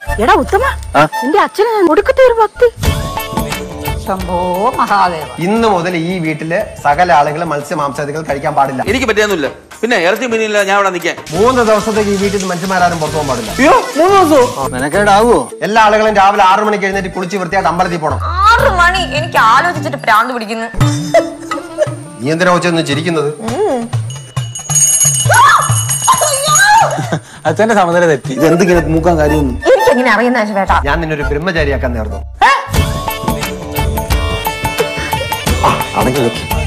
എടാ ഉത്തമ എന്റെ അച്ഛന് ഞാൻ കൊടുക്കത്തെ ഒരു ഭക്തി ശംഭോ മഹാദേവ ഇന്ന് മുതൽ ഈ വീട്ടിലെ സകല ആളുകളും മത്സ്യമാംസാദികൾ കഴിക്കാൻ പാടില്ല എനിക്ക് പറ്റിയൊന്നുമില്ല പിന്നെ ഇറച്ചി മീനില്ല ഞാൻ ഇവിടെ നിൽക്കാൻ മൂന്ന് ദിവസത്തേക്ക് ഈ വീട്ടിൽ നിന്ന് മനുഷ്യന്മാരും പുറത്തു പോകാൻ പാടില്ല അയ്യോ മൂന്ന് ദിവസവും മെനക്കേടാവോ എല്ലാ ആളുകളും രാവിലെ ആറു മണിക്ക് എഴുന്നേറ്റ് കുളിച്ച് വൃത്തിയായിട്ട് അമ്പലത്തിൽ പോകണം ആറ് മണി എനിക്ക് ആലോചിച്ചിട്ട് പ്രാന്ത് പിടിക്കുന്നു നീ എന്തിനാ വെച്ചൊന്ന് ചിരിക്കുന്നത് അച്ഛന്റെ സമനില തെറ്റി ഇത് എന്തിങ്ങനെ മൂക്കാൻ കാര്യമൊന്നും എനിക്ക് എങ്ങനെ അറിയുന്ന ചേട്ടാ ഞാൻ നിന്നൊരു ബ്രഹ്മചാരിയാക്കാൻ നേർന്നു അടങ്ങി വെക്ക്